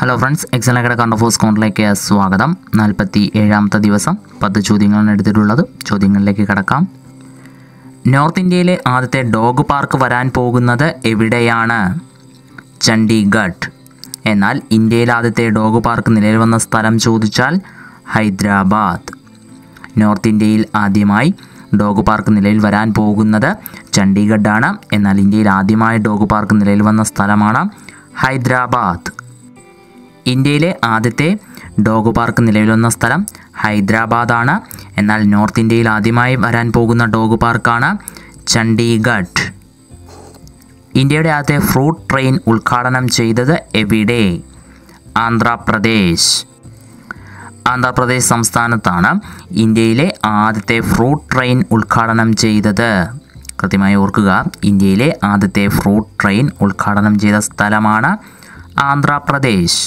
hello friends എക്സലക്കട കണ്ടഫോസ് കോണിലേക്ക് സ്വാഗതം നാൽപ്പത്തി ഏഴാമത്തെ ദിവസം പത്ത് ചോദ്യങ്ങളാണ് എടുത്തിട്ടുള്ളത് ചോദ്യങ്ങളിലേക്ക് കടക്കാം നോർത്ത് ഇന്ത്യയിലെ ആദ്യത്തെ ഡോഗ് പാർക്ക് വരാൻ പോകുന്നത് എവിടെയാണ് ചണ്ഡീഗഡ് എന്നാൽ ഇന്ത്യയിലെ ആദ്യത്തെ ഡോഗ് പാർക്ക് നിലവിൽ വന്ന സ്ഥലം ചോദിച്ചാൽ ഹൈദരാബാദ് നോർത്ത് ഇന്ത്യയിൽ ആദ്യമായി ഡോഗ് പാർക്ക് നിലവിൽ വരാൻ പോകുന്നത് ചണ്ഡീഗഡാണ് എന്നാൽ ഇന്ത്യയിൽ ആദ്യമായി ഡോഗ് പാർക്ക് നിലവിൽ വന്ന സ്ഥലമാണ് ഹൈദരാബാദ് ഇന്ത്യയിലെ ആദ്യത്തെ ഡോഗ് പാർക്ക് നിലവിൽ വന്ന സ്ഥലം ഹൈദരാബാദാണ് എന്നാൽ നോർത്ത് ഇന്ത്യയിൽ ആദ്യമായി വരാൻ പോകുന്ന ഡോഗ് പാർക്കാണ് ചണ്ഡീഗഡ് ഇന്ത്യയുടെ ആദ്യത്തെ ഫ്രൂട്ട് ട്രെയിൻ ഉദ്ഘാടനം ചെയ്തത് എവിടെ ആന്ധ്രാപ്രദേശ് ആന്ധ്രാപ്രദേശ് സംസ്ഥാനത്താണ് ഇന്ത്യയിലെ ആദ്യത്തെ ഫ്രൂട്ട് ട്രെയിൻ ഉദ്ഘാടനം ചെയ്തത് കൃത്യമായി ഓർക്കുക ഇന്ത്യയിലെ ആദ്യത്തെ ഫ്രൂട്ട് ട്രെയിൻ ഉദ്ഘാടനം ചെയ്ത സ്ഥലമാണ് ആന്ധ്രാപ്രദേശ്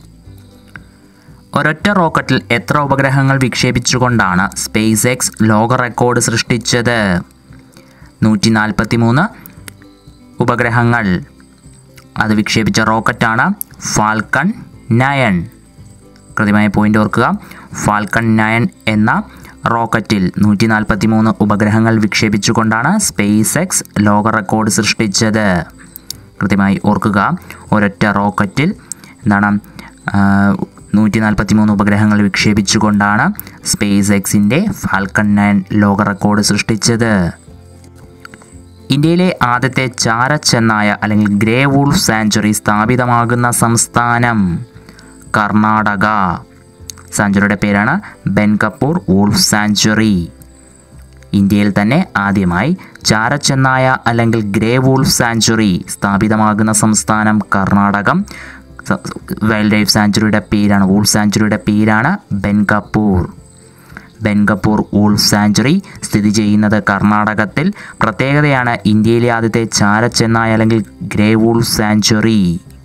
ഒരൊറ്റ റോക്കറ്റിൽ എത്ര ഉപഗ്രഹങ്ങൾ വിക്ഷേപിച്ചുകൊണ്ടാണ് സ്പേസ് എക്സ് ലോക റെക്കോർഡ് സൃഷ്ടിച്ചത് നൂറ്റി നാൽപ്പത്തി മൂന്ന് ഉപഗ്രഹങ്ങൾ അത് വിക്ഷേപിച്ച റോക്കറ്റാണ് ഫാൽക്കൺ നയൺ കൃത്യമായ പോയിന്റ് ഓർക്കുക ഫാൽക്കൺ നയൺ എന്ന റോക്കറ്റിൽ നൂറ്റി നാൽപ്പത്തി മൂന്ന് ഉപഗ്രഹങ്ങൾ വിക്ഷേപിച്ചുകൊണ്ടാണ് സ്പേസ് എക്സ് ലോക റെക്കോർഡ് സൃഷ്ടിച്ചത് കൃത്യമായി ഓർക്കുക ഒരൊറ്റ റോക്കറ്റിൽ എന്താണ് നൂറ്റി നാൽപ്പത്തി മൂന്ന് ഉപഗ്രഹങ്ങൾ വിക്ഷേപിച്ചുകൊണ്ടാണ് സ്പേസ് എക്സിൻ്റെ ഫാൽക്കൺ നയൻ ലോക റെക്കോർഡ് സൃഷ്ടിച്ചത് ഇന്ത്യയിലെ ആദ്യത്തെ ചാരച്ചെന്നായ അല്ലെങ്കിൽ ഗ്രേ വൂൾഫ് സാഞ്ചുറി സ്ഥാപിതമാകുന്ന സംസ്ഥാനം കർണാടക സാഞ്ചുറിയുടെ പേരാണ് ബെൻകപ്പൂർ വൂൾഫ് സാഞ്ചുറി ഇന്ത്യയിൽ തന്നെ ആദ്യമായി ചാരച്ചെന്നായ അല്ലെങ്കിൽ ഗ്രേ വൂൾഫ് സാഞ്ചുറി സ്ഥാപിതമാകുന്ന സംസ്ഥാനം കർണാടകം വൈൽഡ് ലൈഫ് സാഞ്ചുറിയുടെ പേരാണ് വൂൾഫ് സാഞ്ചുറിയുടെ പേരാണ് ബെൻകപ്പൂർ ബെൻകപ്പൂർ വൂൾഫ് സാഞ്ചുറി സ്ഥിതി ചെയ്യുന്നത് കർണാടകത്തിൽ പ്രത്യേകതയാണ് ഇന്ത്യയിലെ ആദ്യത്തെ ചാരച്ചെന്നായ അല്ലെങ്കിൽ ഗ്രേ വൂൾഫ് സാഞ്ചുറി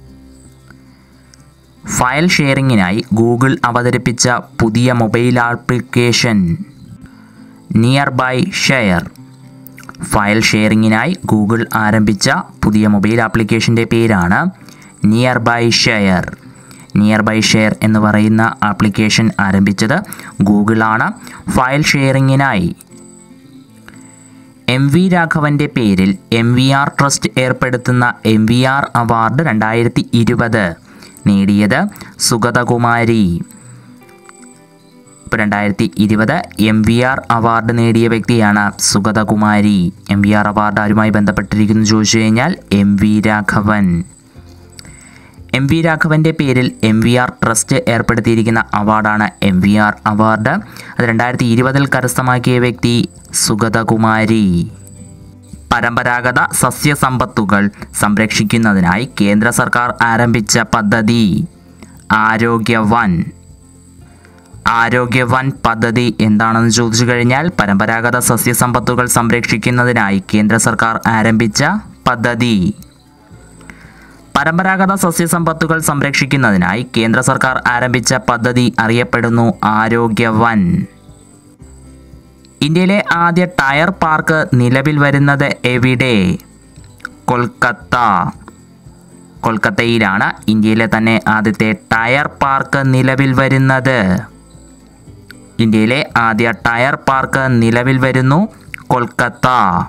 ഫയൽ ഷെയറിങ്ങിനായി ഗൂഗിൾ അവതരിപ്പിച്ച പുതിയ mobile application Nearby Share file ഷെയറിങ്ങിനായി ഗൂഗിൾ ആരംഭിച്ച പുതിയ മൊബൈൽ ആപ്ലിക്കേഷൻ്റെ പേരാണ് Nearby Share Nearby Share എന്ന് പറയുന്ന ആപ്ലിക്കേഷൻ ആരംഭിച്ചത് ഗൂഗിളാണ് ഫയൽ ഷെയറിങ്ങിനായി എം വി രാഘവൻ്റെ പേരിൽ എം വി ആർ ട്രസ്റ്റ് ഏർപ്പെടുത്തുന്ന എം വി ആർ അവാർഡ് രണ്ടായിരത്തി ഇരുപത് നേടിയത് സുഗതകുമാരി ഇപ്പോൾ രണ്ടായിരത്തി ഇരുപത് എം വി ആർ അവാർഡ് നേടിയ വ്യക്തിയാണ് Sugathakumari M V R award ആരുമായി ബന്ധപ്പെട്ടിരിക്കുന്നു ചോദിച്ചു കഴിഞ്ഞാൽ M V Raghavan M V രാഘവൻ്റെ പേരിൽ എം വി ആർ ട്രസ്റ്റ് ഏർപ്പെടുത്തിയിരിക്കുന്ന അവാർഡാണ് എം വി ആർ അവാർഡ് അത് രണ്ടായിരത്തി ഇരുപതിൽ കരസ്ഥമാക്കിയ വ്യക്തി സുഗതകുമാരി പരമ്പരാഗത സസ്യസമ്പത്തുകൾ സംരക്ഷിക്കുന്നതിനായി കേന്ദ്ര സർക്കാർ ആരംഭിച്ച പദ്ധതി ആരോഗ്യവൻ ആരോഗ്യവൻ പദ്ധതി എന്താണെന്ന് ചോദിച്ചു കഴിഞ്ഞാൽ പരമ്പരാഗത സസ്യസമ്പത്തുകൾ സംരക്ഷിക്കുന്നതിനായി കേന്ദ്ര സർക്കാർ ആരംഭിച്ച പദ്ധതി പരമ്പരാഗത സസ്യസമ്പത്തുകൾ സംരക്ഷിക്കുന്നതിനായി കേന്ദ്ര സർക്കാർ ആരംഭിച്ച പദ്ധതി അറിയപ്പെടുന്നു ആരോഗ്യവൻ ഇന്ത്യയിലെ ആദ്യ ടയർ പാർക്ക് നിലവിൽ വരുന്നത് എവിടെ കൊൽക്കത്ത കൊൽക്കത്തയിലാണ് ഇന്ത്യയിലെ തന്നെ ആദ്യത്തെ ടയർ പാർക്ക് നിലവിൽ വരുന്നത് ഇന്ത്യയിലെ ആദ്യ ടയർ പാർക്ക് നിലവിൽ വരുന്നു കൊൽക്കത്ത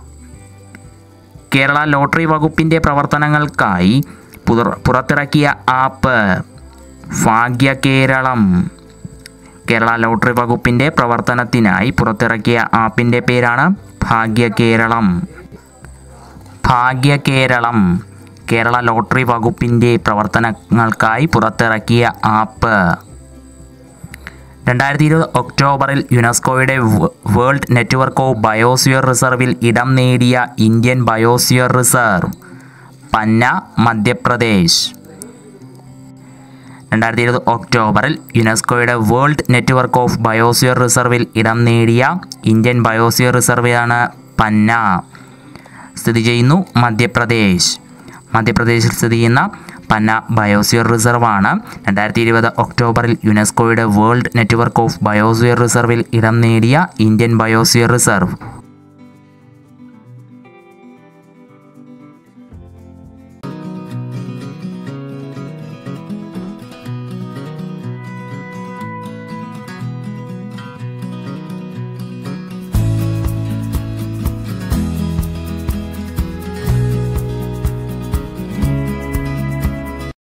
കേരള ലോട്ടറി വകുപ്പിൻ്റെ പ്രവർത്തനങ്ങൾക്കായി പുറത്തിറക്കിയ ആപ്പ് ഭാഗ്യ കേരളം കേരള ലോട്ടറി വകുപ്പിൻ്റെ പ്രവർത്തനത്തിനായി പുറത്തിറക്കിയ ആപ്പിൻ്റെ പേരാണ് ഭാഗ്യ കേരളം ഭാഗ്യ കേരളം കേരള ലോട്ടറി വകുപ്പിൻ്റെ പ്രവർത്തനങ്ങൾക്കായി പുറത്തിറക്കിയ ആപ്പ് രണ്ടായിരത്തി ഇരുപത് ഒക്ടോബറിൽ യുനെസ്കോയുടെ വേൾഡ് നെറ്റ്വർക്ക് ഓഫ് ബയോസ്ഫിയർ റിസർവിൽ ഇടം നേടിയ ഇന്ത്യൻ ബയോസ്ഫിയർ റിസർവ് പന്ന മധ്യപ്രദേശ് രണ്ടായിരത്തി ഇരുപത് ഒക്ടോബറിൽ യുനെസ്കോയുടെ വേൾഡ് നെറ്റ്വർക്ക് ഓഫ് ബയോസ്ഫിയർ റിസർവിൽ ഇടം നേടിയ ഇന്ത്യൻ ബയോസ്ഫിയർ റിസർവാണ് പന്ന സ്ഥിതി ചെയ്യുന്നു മധ്യപ്രദേശ് മധ്യപ്രദേശിൽ സ്ഥിതി ചെയ്യുന്ന പന്ന ബയോസ്ഫിയർ റിസർവാണ് രണ്ടായിരത്തി ഇരുപത് ഒക്ടോബറിൽ യുനെസ്കോയുടെ വേൾഡ് നെറ്റ്വർക്ക് ഓഫ് ബയോസ്ഫിയർ റിസർവിൽ ഇടം നേടിയ ഇന്ത്യൻ ബയോസ്ഫിയർ റിസർവ്